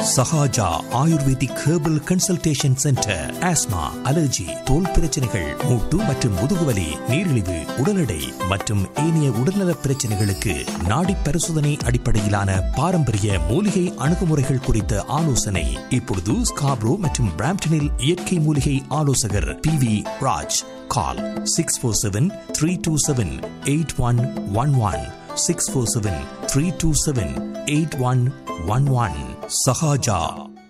Sahaja ayurvedic herbal consultation centre asthma allergy தோல் பிரச்சனைகள் மூட்டு மற்றும் முதுகுவலி நீரிழிவு உடல் எடை மற்றும் ஏனைய உடல்நல பிரச்சனைகளுக்கு நாடி பரிசோதனை அடிப்படையிலான பாரம்பரிய மூலிகை அணுகுமுறைகள் குறித்த ஆலோசனை இப்பொழுது ஸ்காப்ரோ மற்றும் பிராம்டனில் இயற்கை மூலிகை ஆலோசகர் B V Raj call six four seven three two seven eight one one one six four seven three two seven eight one one one Sahaja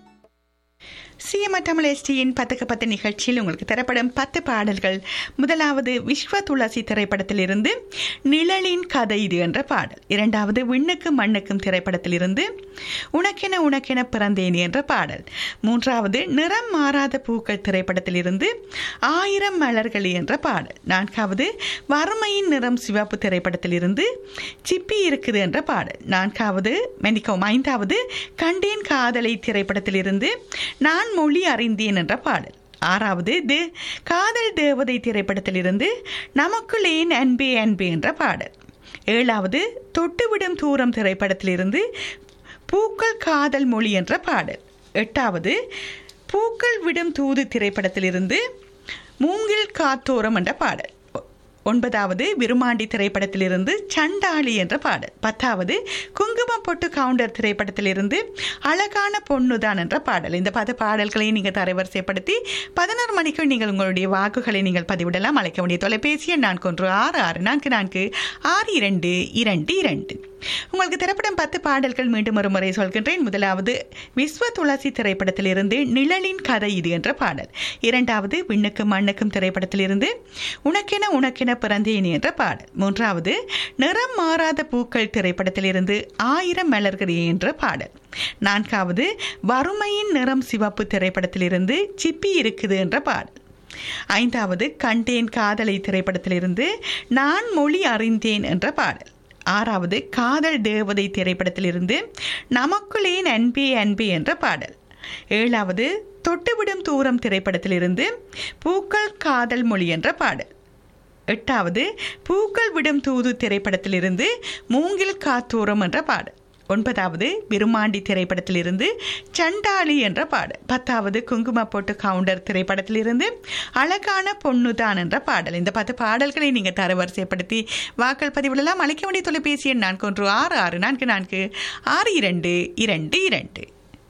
CM Tamil எஸ்டியின் பத்துக்கு பத்து நிகழ்ச்சியில் உங்களுக்கு தரப்படும் பத்து பாடல்கள் முதலாவது விஸ்வ துளசி திரைப்படத்திலிருந்து நிழலின் கதை இது என்ற பாடல் இரண்டாவது விண்ணுக்கும் மண்ணுக்கும் திரைப்படத்திலிருந்து உனக்கென உனக்கென பிறந்தேன் என்ற பாடல் மூன்றாவது நிறம் மாறாத பூக்கள் திரைப்படத்திலிருந்து ஆயிரம் மலர்கள் என்ற பாடல் நான்காவது வறுமையின் நிறம் சிவப்பு திரைப்படத்திலிருந்து சிப்பி இருக்குது என்ற பாடல் நான்காவது மெனிக்கோம் ஐந்தாவது கண்டேன் காதலை திரைப்படத்திலிருந்து நான் மொழி அறிந்தேன் என்ற பாடல் ஆறாவது து காதல் தேவதை திரைப்படத்திலிருந்து நமக்குள் ஏன் அன்பே அன்பே என்ற பாடல் ஏழாவது தொட்டுவிடும் தூரம் திரைப்படத்திலிருந்து பூக்கள் காதல் மொழி என்ற பாடல் எட்டாவது பூக்கள் விடும் தூது திரைப்படத்திலிருந்து மூங்கில் காத்தோரம் என்ற பாடல் ஒன்பதாவது விருமாண்டி திரைப்படத்திலிருந்து சண்டாளி என்ற பாடல் பத்தாவது குங்கும பொட்டு கவுண்டர் திரைப்படத்திலிருந்து அழகான பொண்ணுதான் என்ற பாடல் இந்த பத பாடல்களை நீங்கள் தரவரிசைப்படுத்தி பதினோரு மணிக்கு நீங்கள் உங்களுடைய வாக்குகளை நீங்கள் பதிவிடலாம் அழைக்க வேண்டிய தொலைபேசி எண் நான்கு ஒன்று ஆறு ஆறு நான்கு நான்கு ஆறு இரண்டு இரண்டு இரண்டு உங்களுக்கு திரைப்படம் பத்து பாடல்கள் மீண்டும் ஒரு முறை சொல்கின்றேன் முதலாவது விஸ்வ துளசி திரைப்படத்திலிருந்து நிழலின் கதை இது என்ற பாடல் இரண்டாவது விண்ணுக்கும் மண்ணுக்கும் திரைப்படத்திலிருந்து உனக்கென உனக்கென பிறந்தேன் என்ற பாடல் மூன்றாவது நிறம் மாறாத பூக்கள் திரைப்படத்திலிருந்து ஆயிரம் மலர்கள் என்ற பாடல் நான்காவது வறுமையின் நிறம் சிவப்பு திரைப்படத்திலிருந்து சிப்பி இருக்குது என்ற பாடல் ஐந்தாவது கண்டேன் காதலை திரைப்படத்திலிருந்து நான் மொழி அறிந்தேன் என்ற பாடல் ஆறாவது காதல் தேவதை திரைப்படத்திலிருந்து நமக்குள்ளே அன்பே அன்பே என்ற பாடல் ஏழாவது தொட்டுவிடும் தூரம் திரைப்படத்திலிருந்து பூக்கள் காதல் மொழி என்ற பாடல் எட்டாவது பூக்கள் விடும் தூது திரைப்படத்திலிருந்து மூங்கில் காத்தூரம் என்ற பாடல் ஒன்பதாவது விருமாண்டி திரைப்படத்திலிருந்து சண்டாளி என்ற பாடல் பத்தாவது குங்கும போட்டு கவுண்டர் திரைப்படத்திலிருந்து அழகான பொண்ணுதான் என்ற பாடல் இந்த பத்து பாடல்களை நீங்கள் தரவரிசைப்படுத்தி வாக்கள் பதிவிடலாம் அழைக்க வேண்டிய தொலைபேசி எண் நான்கு ஒன்று ஆறு ஆறு நான்கு நான்கு ஆறு இரண்டு இரண்டு இரண்டு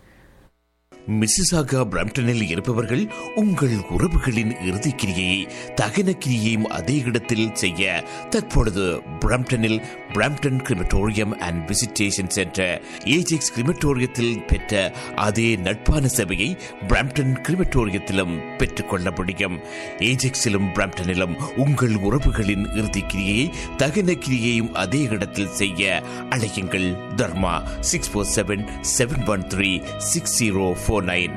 மிசிசாகா பிரம்டனில் இருப்பவர்கள் உங்கள் உறவுகளின் இறுதிக்கிரியை தகன கிரியையும் அதே இடத்தில் செய்ய தற்பொழுது பிரம்டனில் Brampton crematorium and visitation centre Ajax கிரிமட்டோரியத்தில் பெற்ற அதே நட்பான சபையை பிரம்டன் கிரிமட்டோரியத்திலும் பெற்றுக்கொள்ள முடியும் ஏஜெக்ஸிலும் பிரம்டனிலும் உங்கள் உறவுகளின் இறுதிக்கிரியை தகன கிரியையும் அதே இடத்தில் செய்ய அழையுங்கள் Dharma six four seven seven one three six zero four nine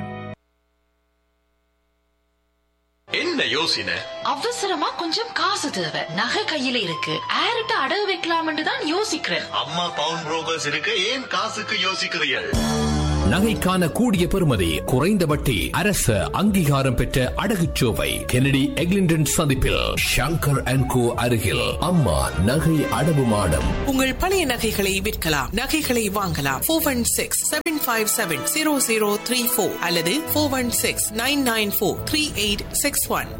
என்ன யோசனை அவசரமா கொஞ்சம் காசு தேவை நகை கையில இருக்கு ஆரிட்ட அடகு வைக்கலாம்னு தான் யோசிக்கிறேன் அம்மா பவுன் புரோக்கர்ஸ் இருக்க ஏன் காசுக்கு யோசிக்கிறீர்கள் நகைக்கான கூடிய பெறுமதி குறைந்த வட்டி அரசு அங்கீகாரம் பெற்ற அடகுச்சோவை கெனடி எக்லிண்டன் சந்திப்பில் ஷங்கர் அண்ட் கோ அருகில் அம்மா நகை அடவு மாடம் உங்கள் பழைய நகைகளை விற்கலாம் நகைகளை வாங்கலாம் four one six seven five seven zero zero three four அல்லது four one six nine nine four three eight six one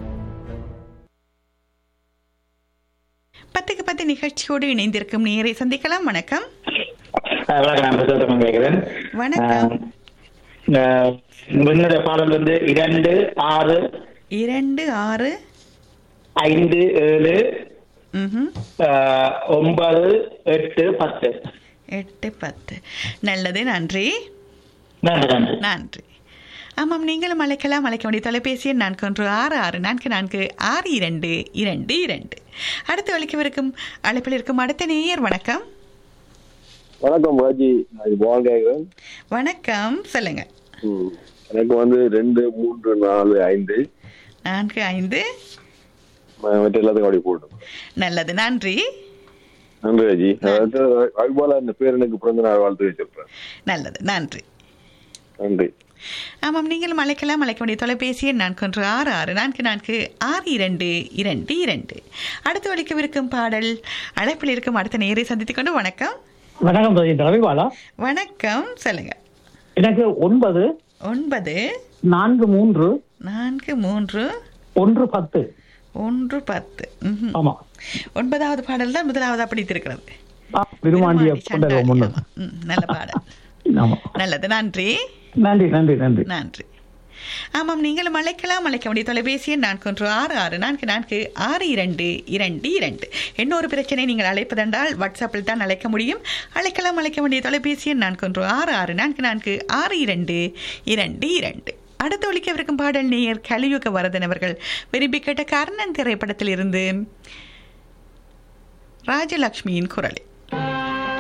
பத்துக்கு பத்து நிகழ்ச்சியோடு இணைந்திருக்கும் நேரை சந்திக்கலாம் வணக்கம் வணக்கம் நான் பிரசோத்தமன் கேட்கிறேன் வணக்கம். ஆஹ் என்னுடைய பாடல் வந்து இரண்டு ஆறு இரண்டு ஆறு ஐந்து ஏழு ம்ஹும். ஆஹ் ஒன்பது எட்டு பத்து எட்டு பத்து நல்லது நன்றி நன்றி நன்றி நன்றி ஆமாம் நீங்களும் அழைக்கலாம் அழைக்க வேண்டிய தொலைபேசி எண் நான்கு ஒன்று ஆறு ஆறு நான்கு நான்கு ஆறு இரண்டு இரண்டு இரண்டு அடுத்து அழைக்கவிருக்கும் அழைப்பில் இருக்கும் அடுத்த நேயர் வணக்கம் வணக்கம் பாஜி நான் பால் கேட்குறேன் வணக்கம் சொல்லுங்க ம். எனக்கு வந்து ரெண்டு மூன்று நாலு ஐந்து நான்கு ஐந்து ம- மற்ற எல்லாத்துக்கும் அப்படி போடும் நல்லது நன்றி நன்றி ராஜி அதாவது அக்பாலா இந்த பேர் எனக்கு பிறந்த நாள் வாழ்த்து வச்சிருப்பேன் நல்லது நன்றி நன்றி ஆமாம் நீங்களும் அழைக்கலாம் அழைக்க வேண்டிய தொலைபேசி எண் நான்கு ஒன்று ஆறு ஆறு நான்கு நான்கு ஆறு இரண்டு இரண்டு இரண்டு அடுத்து ஒழிக்கவிருக்கும் பாடல் அழைப்பில் இருக்கும் அடுத்த நேரை சந்தித்துக் கொண்டு வணக்கம் வணக்கம் பிரதி ரவிபாலா வணக்கம் சொல்லுங்க எனக்கு ஒன்பது ஒன்பது நான்கு மூன்று நான்கு மூன்று ஒன்று பத்து ஒன்று பத்து ம்ஹும். ஆமா ஒன்பதாவது பாடல் தான் முதலாவதா பிடித்திருக்கிறது ஆ, விருமாண்டிய விருமாண்டி கொண்டது சண்டாளி. முன்னு ஆமா. ம், நல்ல பாடல் ஆமா நல்லது நன்றி நன்றி நன்றி நன்றி நன்றி ஆமாம் நீங்களும் அழைக்கலாம் அழைக்க வேண்டிய தொலைபேசி எண் நான்கு ஒன்று ஆறு ஆறு நான்கு நான்கு ஆறு இரண்டு இரண்டு இரண்டு இன்னொரு பிரச்சனை நீங்கள் அழைப்பதென்றால் வாட்ஸ்அப்பில் தான் அழைக்க முடியும் அழைக்கலாம் அழைக்க வேண்டிய தொலைபேசி எண் நான்கு ஒன்று ஆறு ஆறு நான்கு நான்கு ஆறு இரண்டு இரண்டு இரண்டு அடுத்து ஒழிக்கவிருக்கும் பாடல் நேயர் கலியுக வரதன் அவர்கள் விரும்பி கேட்ட கர்ணன் திரைப்படத்தில் இருந்து ராஜலக்ஷ்மியின் குரலில்